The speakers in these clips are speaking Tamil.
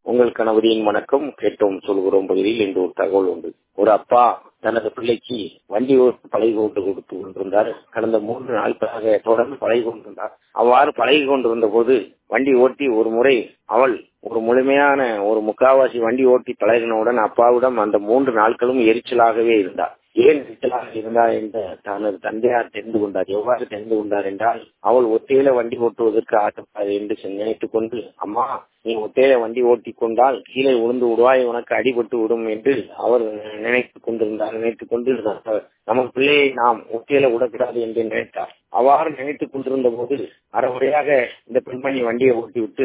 உங்கள் கணவரின் வணக்கம் கேட்டோம் சொல்கிறோம் பகுதியில் இன்று ஒரு தகவல் உண்டு ஒரு அப்பா தனது பிள்ளைக்கு வண்டி ஓட்டு பழகி கொண்டு கொடுத்து கொண்டிருந்தார் கடந்த மூன்று நாட்களாக தொடர்ந்து பழகி கொண்டிருந்தார் அவ்வாறு பழகி கொண்டிருந்த போது வண்டி ஓட்டி ஒரு முறை அவள் ஒரு முழுமையான ஒரு முக்காவாசி வண்டி ஓட்டி பழகினவுடன் அப்பாவிடம் அந்த மூன்று நாட்களும் எரிச்சலாகவே இருந்தார் ஏன் எரிச்சலாக இருந்தார் என்று தனது தந்தையார் தெரிந்து கொண்டார் எவ்வாறு தெரிந்து கொண்டார் என்றால் அவள் ஒத்தையில வண்டி ஓட்டுவதற்கு ஆசைப்படாது என்று நினைத்துக் கொண்டு அம்மா நீ ஒத்தையில வண்டி ஓட்டி கொண்டால் கீழே விழுந்து விடுவாய் உனக்கு அடிபட்டு விடும் என்று அவர் நினைத்துக் கொண்டிருந்தார் நினைத்துக் கொண்டு நம்ம பிள்ளையை நாம் ஒத்தையில விடக்கூடாது என்று நினைத்தார் அவ்வாறு நினைத்துக் கொண்டிருந்த போது அரைமுறையாக இந்த பெண்மணி வண்டியை ஓட்டி விட்டு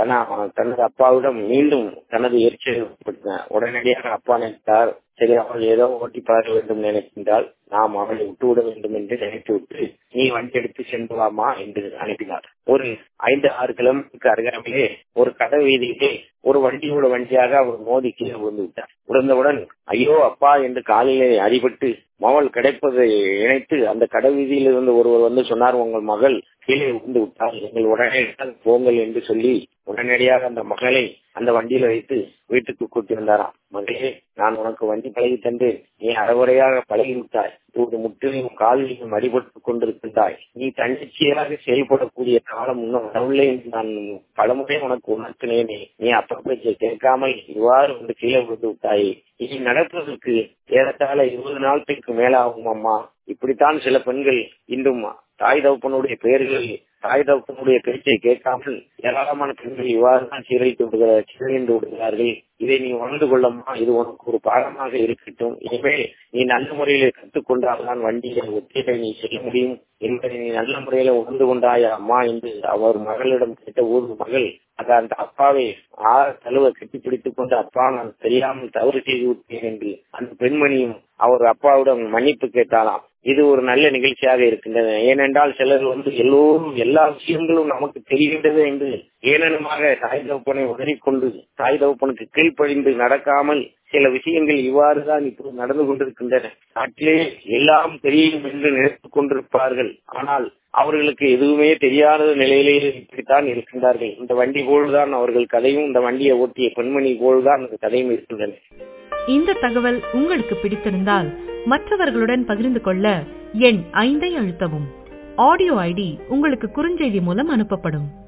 தனது அப்பாவிடம் மீண்டும் தனது எரிச்சல் உடனடியாக அப்பா நினைத்தார் சரி அவள் ஏதோ ஓட்டி பழக வேண்டும் நினைக்கின்றால் நாம் அவளை விட்டுவிட வேண்டும் என்று நினைத்து விட்டு நீ வண்டி எடுத்து சென்றுவாமா என்று அனுப்பினார் ஒரு ஐந்து ஆறு கிலோமீட்டருக்கு அருகாமையே ஒரு கடை வீதியிலே ஒரு வண்டியோட வண்டியாக அவர் மோதி கீழே விழுந்து விட்டார் விழுந்தவுடன் ஐயோ அப்பா என்று காலிலே அடிபட்டு மகள் கிடைப்பதை இணைத்து அந்த கடை வீதியில் இருந்து ஒருவர் வந்து சொன்னார் உங்கள் மகள் கீழே விழுந்து விட்டார் எங்கள் உடனே போங்கள் என்று சொல்லி உடனடியாக அந்த மகளை அந்த வண்டியில வைத்து வீட்டுக்கு கூட்டி வந்தாராம் மகளே நான் உனக்கு வண்டி பழகி தந்து நீ அறவுரையாக பழகி விட்டாய் இப்போது முற்றிலும் காலிலும் அடிபட்டு கொண்டிருக்கின்றாய் நீ தன்னிச்சையாக செயல்படக்கூடிய காலம் இன்னும் வரவில்லை என்று நான் பலமுறை உனக்கு உணர்த்தினேனே நீ அப்ப பேச்சை கேட்காமல் இவ்வாறு வந்து கீழே விழுந்து விட்டாயே இனி நடப்பதற்கு ஏறத்தாழ இருபது நாட்களுக்கு மேலாகும் அம்மா இப்படித்தான் சில பெண்கள் இன்றும் தாய் தகப்பனுடைய பெயர்கள் தாய் தகப்பனுடைய பேச்சை கேட்காமல் ஏராளமான பெண்கள் இவ்வாறு தான் சீரழித்து விடுகிறார் சீரழிந்து விடுகிறார்கள் இதை நீ உணர்ந்து கொள்ளம்மா இது உனக்கு ஒரு பாடமாக இருக்கட்டும் இனிமேல் நீ நல்ல முறையில கற்றுக்கொண்டால்தான் வண்டியை ஒத்திகை நீ செல்ல முடியும் என்பதை நீ நல்ல முறையில உணர்ந்து கொண்டாயா அம்மா என்று அவர் மகளிடம் கேட்ட ஒரு மகள் அது அந்த அப்பாவை ஆற தழுவ கட்டிப்பிடித்துக் கொண்டு அப்பா நான் தெரியாமல் தவறு செய்து விட்டேன் என்று அந்த பெண்மணியும் அவர் அப்பாவிடம் மன்னிப்பு கேட்டாலாம் இது ஒரு நல்ல நிகழ்ச்சியாக இருக்கின்றது ஏனென்றால் சிலர் வந்து எல்லோரும் எல்லா விஷயங்களும் நமக்கு தெரிகின்றது என்று ஏனெனமாக தாய் தகப்பனை உதறிக்கொண்டு தாய் தகப்பனுக்கு கீழ்ப்பழிந்து நடக்காமல் சில விஷயங்கள் இவ்வாறுதான் இப்போது நடந்து கொண்டிருக்கின்றன நாட்டிலே எல்லாம் தெரியும் என்று நினைத்துக் கொண்டிருப்பார்கள் ஆனால் அவர்களுக்கு எதுவுமே தெரியாத நிலையிலேயே இப்படித்தான் இருக்கின்றார்கள் இந்த வண்டி போல்தான் அவர்கள் கதையும் இந்த வண்டியை ஓட்டிய பெண்மணி போல்தான் அந்த கதையும் இருக்கின்றன இந்த தகவல் உங்களுக்கு பிடித்திருந்தால் மற்றவர்களுடன் பகிர்ந்து கொள்ள எண் ஐந்தை அழுத்தவும் ஆடியோ ஐடி உங்களுக்கு குறுஞ்செய்தி மூலம் அனுப்பப்படும்